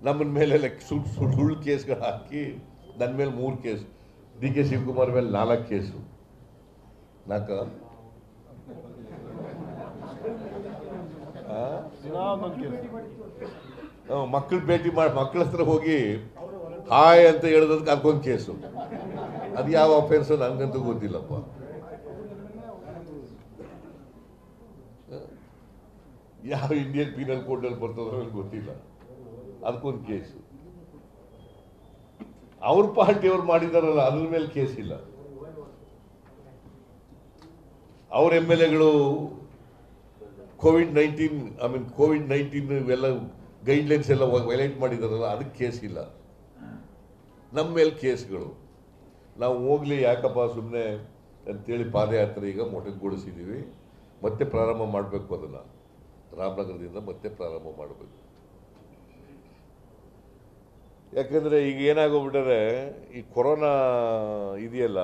ನಮ್ಮನ ಮೇಲೆಲ್ಲ ಸುಳ್ಳು ಸುಳ್ಳು ಕೇಸ್ಗಳು ಹಾಕಿ ನನ್ನ ಮೇಲೆ ಮೂರು ಕೇಸ್ ಡಿ ಕೆ ಶಿವಕುಮಾರ್ ಮೇಲೆ ನಾಲ್ಕು ಕೇಸು ನಾಲ್ಕ ಮಕ್ಕಳು ಭೇಟಿ ಮಾಡಿ ಮಕ್ಕಳ ಹತ್ರ ಹೋಗಿ ಹಾಯ್ ಅಂತ ಹೇಳೋದಕ್ಕೆ ಅದಕ್ಕೊಂದು ಕೇಸು ಅದು ಯಾವ ಅಫೆನ್ಸ್ ನನಗಂತೂ ಗೊತ್ತಿಲ್ಲಪ್ಪ ಯಾವ ಇಂಡಿಯನ್ ಪೀನಲ್ ಕೋಡಲ್ಲಿ ಬರ್ತದೋ ನನಗೆ ಗೊತ್ತಿಲ್ಲ ಅದಕ್ಕೊಂದು ಕೇಸು ಅವ್ರ ಪಾರ್ಟಿ ಅವ್ರು ಮಾಡಿದಾರಲ್ಲ ಅದ್ರ ಮೇಲೆ ಕೇಸ್ ಇಲ್ಲ ಅವ್ರ ಎಮ್ ಎಲ್ ಎಗಳು COVID nineteen I mean COVID nineteen ಇವೆಲ್ಲ ಗೈಡ್ಲೈನ್ಸ್ ಎಲ್ಲ ವೈಲೇಟ್ ಮಾಡಿದಾರಲ್ಲ ಅದಕ್ಕೆ ಕೇಸ್ ಇಲ್ಲ ನಮ್ಮ ಮೇಲೆ ಕೇಸ್ಗಳು ನಾವು ಹೋಗ್ಲಿ ಯಾಕಪ್ಪ ಸುಮ್ಮನೆ ಅಂತೇಳಿ ಪಾದಯಾತ್ರೆ ಈಗ ಮೊಟಕುಗೊಳಿಸಿದ್ದೀವಿ ಮತ್ತೆ ಪ್ರಾರಂಭ ಮಾಡಬೇಕು ಅದನ್ನು ರಾಮನಗರದಿಂದ ಮತ್ತೆ ಪ್ರಾರಂಭ ಮಾಡಬೇಕು ಯಾಕಂದ್ರೆ ಈಗ ಏನಾಗೋಗ್ಬಿಟ್ಟರೆ ಈ ಕೊರೋನಾ ಇದೆಯಲ್ಲ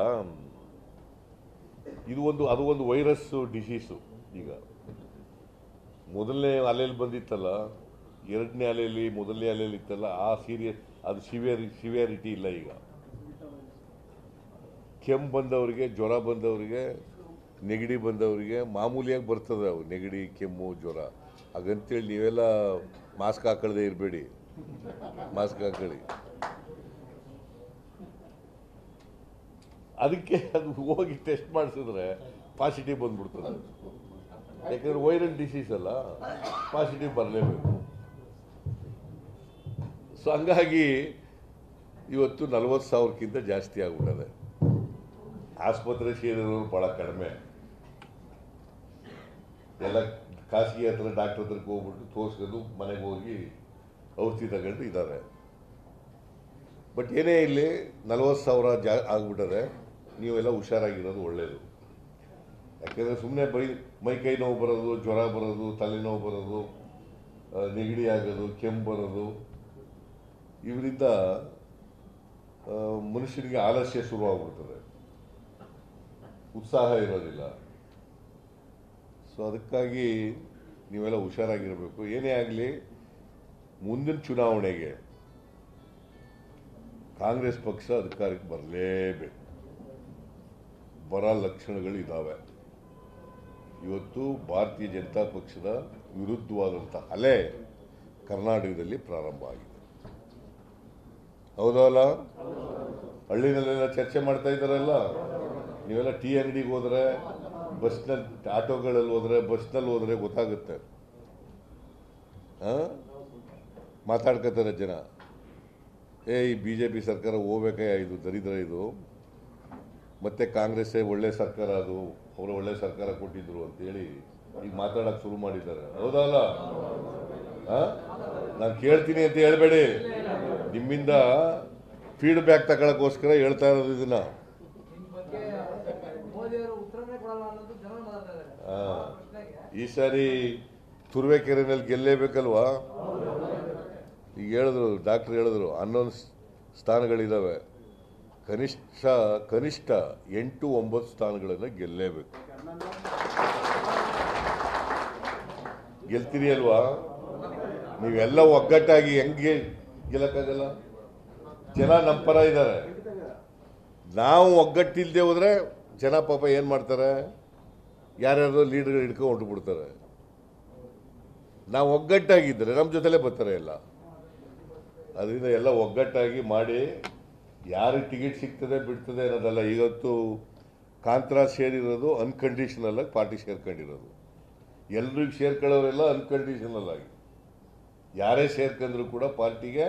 ಇದು ಒಂದು ಅದು ಒಂದು ವೈರಸ್ ಡಿಸೀಸು ಈಗ ಮೊದಲನೇ ಅಲೆಯಲ್ಲಿ ಬಂದಿತ್ತಲ್ಲ ಎರಡನೇ ಅಲೆಯಲ್ಲಿ ಮೊದಲನೇ ಅಲೆಯಲ್ಲಿ ಇತ್ತಲ್ಲ ಆ ಸೀರಿಯಸ್ ಅದು ಸಿವಿಯರ್ ಸಿವಿಯಾರಿಟಿ ಇಲ್ಲ ಈಗ ಕೆಮ್ಮು ಬಂದವರಿಗೆ ಜ್ವರ ಬಂದವರಿಗೆ ನೆಗಡಿ ಬಂದವರಿಗೆ ಮಾಮೂಲಿಯಾಗಿ ಬರ್ತದೆ ಅವು ನೆಗಡಿ ಕೆಮ್ಮು ಜ್ವರ ಹಾಗಂತೇಳಿ ನೀವೆಲ್ಲ ಮಾಸ್ಕ್ ಹಾಕೊಳ್ಳದೆ ಇರಬೇಡಿ ಮಾಸ್ಕ್ ಹಾಕೊಳ್ಳಿ ಅದಕ್ಕೆ ಅದು ಹೋಗಿ ಟೆಸ್ಟ್ ಮಾಡಿಸಿದ್ರೆ ಪಾಸಿಟಿವ್ ಬಂದ್ಬಿಡ್ತದೆ ಯಾಕಂದ್ರೆ ವೈರಲ್ ಡಿಸೀಸ್ ಅಲ್ಲ ಪಾಸಿಟಿವ್ ಬರಲೇಬೇಕು ಸೊ ಹಂಗಾಗಿ ಇವತ್ತು ನಲವತ್ತು ಸಾವಿರಕ್ಕಿಂತ ಜಾಸ್ತಿ ಆಗ್ಬಿಟ್ಟದೆ ಆಸ್ಪತ್ರೆ ಸೇರಿರೋರು ಭಾಳ ಕಡಿಮೆ ಎಲ್ಲ ಖಾಸಗಿ ಹತ್ರ ಡಾಕ್ಟರ್ ಹತ್ರಕ್ಕೆ ಹೋಗ್ಬಿಟ್ಟು ತೋರಿಸ್ಕೊಂಡು ಮನೆಗೆ ಹೋಗಿ ಔಷಧಿ ತಗೊಂಡು ಇದ್ದಾರೆ ಬಟ್ ಏನೇ ಇಲ್ಲಿ ನಲವತ್ತು ಸಾವಿರ ಜಾ ಆಗ್ಬಿಟ್ಟದೆ ನೀವೆಲ್ಲ ಹುಷಾರಾಗಿರೋದು ಒಳ್ಳೆಯದು ಯಾಕೆಂದರೆ ಸುಮ್ಮನೆ ಬೈ ಮೈ ಕೈ ನೋವು ಬರೋದು ಜ್ವರ ಬರೋದು ತಲೆನೋವು ಬರೋದು ಆ, ನೆಗಡಿ ಆಗೋದು ಕೆಮ್ಮು ಬರೋದು ಇವರಿಂದ ಆ, ಮನುಷ್ಯನಿಗೆ ಆಲಸ್ಯ ಶುರುವಾಗ್ಬಿಡ್ತದೆ ಉತ್ಸಾಹ ಇರೋದಿಲ್ಲ ಸೊ ಅದಕ್ಕಾಗಿ ನೀವೆಲ್ಲ ಹುಷಾರಾಗಿರಬೇಕು ಏನೇ ಆಗಲಿ ಮುಂದಿನ ಚುನಾವಣೆಗೆ ಕಾಂಗ್ರೆಸ್ ಪಕ್ಷ ಅಧಿಕಾರಕ್ಕೆ ಬರಲೇಬೇಕು ಬರೋ ಲಕ್ಷಣಗಳು ಇದ್ದಾವೆ ಇವತ್ತು ಭಾರತೀಯ ಜನತಾ ಪಕ್ಷದ ವಿರುದ್ಧವಾದಂಥ ಅಲೆ ಕರ್ನಾಟಕದಲ್ಲಿ ಪ್ರಾರಂಭ ಆಗಿದೆ ಹೌದಲ್ಲ ಹಳ್ಳಿನಲ್ಲೆಲ್ಲ ಚರ್ಚೆ ಮಾಡ್ತಾ ಇದ್ದಾರಲ್ಲ ನೀವೆಲ್ಲ ಟೀ ಅಂಗಡಿಗೆ ಹೋದ್ರೆ ಬಸ್ನಲ್ಲಿ ಆಟೋಗಳಲ್ಲಿ ಹೋದ್ರೆ ಬಸ್ನಲ್ಲಿ ಹೋದ್ರೆ ಗೊತ್ತಾಗುತ್ತೆ ಆ? ಮಾತಾಡ್ಕೋತಾರೆ ಜನ ಏ ಈ ಬಿ ಜೆ ಪಿ ಸರ್ಕಾರ ಹೋಗ್ಬೇಕಯ್ಯ ಇದು ದರಿದ್ರ ಇದು ಮತ್ತೆ ಕಾಂಗ್ರೆಸ್ಸೇ ಒಳ್ಳೆ ಸರ್ಕಾರ ಅದು ಅವರು ಒಳ್ಳೆ ಸರ್ಕಾರ ಕೊಟ್ಟಿದ್ರು ಅಂತೇಳಿ ಈಗ ಮಾತಾಡಕ್ ಶುರು ಮಾಡಿದ್ದಾರೆ ಹೌದಲ್ಲ ನಾನು ಕೇಳ್ತೀನಿ ಅಂತ ಹೇಳ್ಬೇಡಿ ನಿಮ್ಮಿಂದ ಫೀಡ್ಬ್ಯಾಕ್ ತಗೊಳಕ್ಕೋಸ್ಕರ ಹೇಳ್ತಾ ಇರೋದು ಇದನ್ನ ನಿಮ್ ಬಗ್ಗೆ ಮೋದಿಯವರು ಉತ್ತರನೇ ಕೊಡಲ್ಲ ಅನ್ನೋದು ಜನ ಮಾತಾಡ್ತಾ ಇದ್ದಾರೆ ಆ, ಪ್ರಶ್ನೆಗೆ ಈ ಸಾರಿ ತುರುವೇಕೆರೆನಲ್ಲಿ ಗೆಲ್ಲೇಬೇಕಲ್ವಾ ಈಗ ಹೇಳಿದ್ರು ಡಾಕ್ಟರ್ ಹೇಳಿದ್ರು ಹನ್ನೊಂದು ಸ್ಥಾನಗಳಿದಾವೆ ಕನಿಷ್ಠ ಕನಿಷ್ಠ ಎಂಟು ಒಂಬತ್ತು ಸ್ಥಾನಗಳನ್ನು ಗೆಲ್ಲೇಬೇಕು ಗೆಲ್ತೀರಿ ಅಲ್ವಾ ನೀವೆಲ್ಲ ಒಗ್ಗಟ್ಟಾಗಿ ಹೆಂಗೆ ಗೆಲ್ಲಕ್ಕಾಗಲ್ಲ ಜನ ನಮ್ಮ ಪರ ಇದ್ದಾರೆ ನಾವು ಒಗ್ಗಟ್ಟಿಲ್ದೆ ಹೋದ್ರೆ ಜನ ಪಾಪ ಏನ್ ಮಾಡ್ತಾರೆ ಯಾರ್ಯಾರೋ ಲೀಡರ್ಗಳು ಹಿಡ್ಕೊಂಡು ಹೊಂಟು ನಾವು ಒಗ್ಗಟ್ಟಾಗಿದ್ದರೆ ನಮ್ಮ ಜೊತೆಲೇ ಬರ್ತಾರೆ ಎಲ್ಲ ಅದರಿಂದ ಎಲ್ಲ ಒಗ್ಗಟ್ಟಾಗಿ ಮಾಡಿ ಯಾರಿಗೆ ಟಿಕೆಟ್ ಸಿಗ್ತದೆ ಬಿಡ್ತದೆ ಅನ್ನೋದಲ್ಲ ಇವತ್ತು ಕಾಂತ್ರ ಸೇರಿರೋದು ಅನ್ಕಂಡೀಷನಲ್ ಆಗಿ ಪಾರ್ಟಿ ಸೇರ್ಕೊಂಡಿರೋದು ಎಲ್ರಿಗೂ ಸೇರ್ಕೊಳ್ಳೋರೆಲ್ಲ ಅನ್ಕಂಡೀಷನಲ್ ಆಗಿ ಯಾರೇ ಸೇರ್ಕೊಂಡ್ರು ಕೂಡ ಪಾರ್ಟಿಗೆ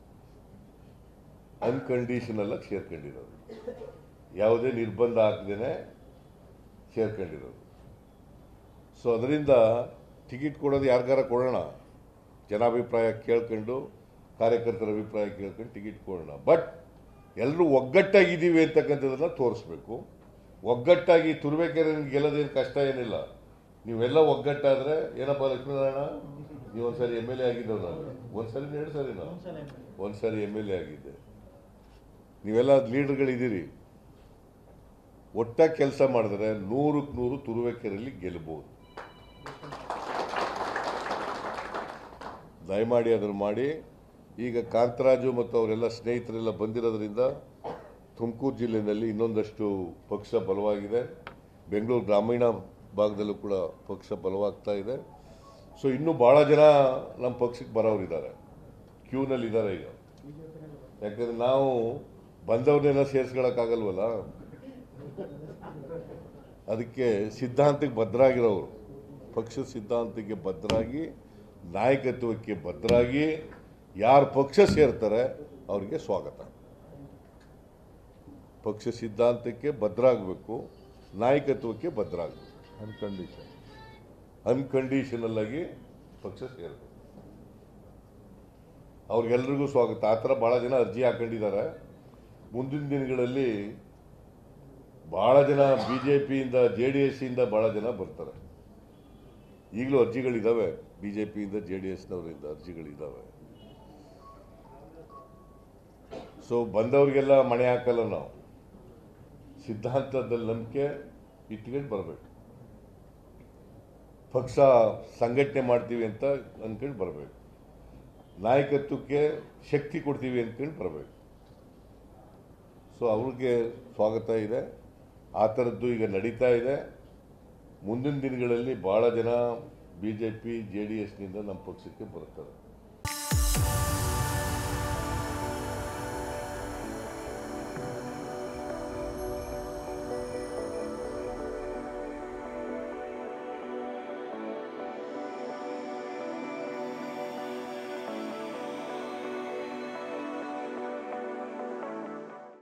ಅನ್ಕಂಡೀಷನಲ್ ಆಗಿ ಸೇರ್ಕೊಂಡಿರೋದು ಯಾವುದೇ ನಿರ್ಬಂಧ ಹಾಕ್ದೇನೆ ಸೇರ್ಕೊಂಡಿರೋದು ಸೊ ಅದರಿಂದ ಟಿಕೆಟ್ ಕೊಡೋದು ಯಾರಿಗಾರ ಕೊಡೋಣ ಜನಾಭಿಪ್ರಾಯ ಕೇಳ್ಕೊಂಡು ಕಾರ್ಯಕರ್ತರ ಅಭಿಪ್ರಾಯ ಕೇಳ್ಕೊಂಡು ಟಿಕೆಟ್ ಕೊಡೋಣ ಬಟ್ ಎಲ್ಲರೂ ಒಗ್ಗಟ್ಟಾಗಿದ್ದೀವಿ ಅಂತಕ್ಕಂಥದ್ದನ್ನ ತೋರಿಸ್ಬೇಕು ಒಗ್ಗಟ್ಟಾಗಿ ತುರ್ಬೇಕೆರೆ ಗೆಲ್ಲೋದೇನು ಕಷ್ಟ ಏನಿಲ್ಲ ನೀವೆಲ್ಲ ಒಗ್ಗಟ್ಟಾದ್ರೆ ಏನಪ್ಪ ಲಕ್ಷ್ಮೀನಾರಾಯಣ ನೀವು ಒಂದ್ಸರಿ ಎಮ್ ಎಲ್ ಎ ಆಗಿದ್ದವ್ ನಾನು ಒಂದ್ಸರಿ ಎರಡು ಸರಿ ನಾನು ಒಂದ್ಸರಿ ಎಮ್ ಎಲ್ ಎ ಆಗಿದ್ದೆ ನೀವೆಲ್ಲ ಲೀಡರ್ಗಳಿದ್ದೀರಿ ಒಟ್ಟಾಗಿ ಕೆಲಸ ಮಾಡಿದ್ರೆ ನೂರಕ್ಕೆ ನೂರು ತುರುವೇಕೆರೆಯಲ್ಲಿ ಗೆಲ್ಬಹುದು ದಯಮಾಡಿ ಅದನ್ನು ಮಾಡಿ ಈಗ ಕಾಂತರಾಜು ಮತ್ತು ಅವರೆಲ್ಲ ಸ್ನೇಹಿತರೆಲ್ಲ ಬಂದಿರೋದ್ರಿಂದ ತುಮಕೂರು ಜಿಲ್ಲೆಯಲ್ಲಿ ಇನ್ನೊಂದಷ್ಟು ಪಕ್ಷ ಬಲವಾಗಿದೆ ಬೆಂಗಳೂರು ಗ್ರಾಮೀಣ ಭಾಗದಲ್ಲೂ ಕೂಡ ಪಕ್ಷ ಬಲವಾಗ್ತಾ ಇದೆ ಸೊ ಇನ್ನೂ ಭಾಳ ಜನ ನಮ್ಮ ಪಕ್ಷಕ್ಕೆ ಬರೋರಿದ್ದಾರೆ ಕ್ಯೂನಲ್ಲಿದ್ದಾರೆ ಈಗ ಯಾಕಂದ್ರೆ ನಾವು ಬಂದವ್ರನ್ನೆಲ್ಲ ಸೇರಿಸ್ಕೊಳಕ್ಕಾಗಲ್ವಲ್ಲ ಅದಕ್ಕೆ ಸಿದ್ಧಾಂತಕ್ಕೆ ಬದ್ಧರಾಗಿರೋರು ಪಕ್ಷ ಸಿದ್ಧಾಂತಕ್ಕೆ ಬದ್ಧರಾಗಿ ನಾಯಕತ್ವಕ್ಕೆ ಬದ್ಧರಾಗಿ ಯಾರು ಪಕ್ಷ ಸೇರ್ತಾರೆ ಅವರಿಗೆ ಸ್ವಾಗತ ಪಕ್ಷ ಸಿದ್ಧಾಂತಕ್ಕೆ ಬದ್ಧರಾಗಬೇಕು ನಾಯಕತ್ವಕ್ಕೆ ಬದ್ಧರಾಗಬೇಕು ಅನ್ಕಂಡೀಷನ್ ಅನ್ಕಂಡೀಷನಲ್ ಆಗಿ ಪಕ್ಷ ಸೇರಬೇಕು ಅವ್ರಿಗೆಲ್ರಿಗೂ ಸ್ವಾಗತ ಆ ಥರ ಭಾಳ ಜನ ಅರ್ಜಿ ಹಾಕೊಂಡಿದ್ದಾರೆ ಮುಂದಿನ ದಿನಗಳಲ್ಲಿ ಭಾಳ ಜನ ಬಿ ಜೆ ಪಿಯಿಂದ ಜೆ ಡಿ ಎಸ್ಸಿಂದ ಭಾಳ ಜನ ಬರ್ತಾರೆ ಈಗಲೂ ಅರ್ಜಿಗಳಿದ್ದಾವೆ ಬಿ ಜೆ ಪಿಯಿಂದ ಜೆ ಡಿ ಎಸ್ನವರಿಂದ ಅರ್ಜಿಗಳಿದ್ದಾವೆ ಸೊ ಬಂದವ್ರಿಗೆಲ್ಲ ಮಣೆ ಹಾಕಲ್ಲ ನಾವು ಸಿದ್ಧಾಂತದಲ್ಲಿ ನಂಬಿಕೆ ಇಟ್ಕೊಂಡು ಬರಬೇಕು ಪಕ್ಷ ಸಂಘಟನೆ ಮಾಡ್ತೀವಿ ಅಂತ ಅಂದ್ಕೊಂಡು ಬರಬೇಕು ನಾಯಕತ್ವಕ್ಕೆ ಶಕ್ತಿ ಕೊಡ್ತೀವಿ ಅಂದ್ಕೊಂಡು ಬರಬೇಕು ಸೊ ಅವ್ರಿಗೆ ಸ್ವಾಗತ ಇದೆ ಆ ಥರದ್ದು ಈಗ ನಡೀತಾ ಇದೆ ಮುಂದಿನ ದಿನಗಳಲ್ಲಿ ಭಾಳ ಜನ B J P J D ಎಸ್ನಿಂದ ನಮ್ಮ ಪಕ್ಷಕ್ಕೆ ಬರ್ತಾರೆ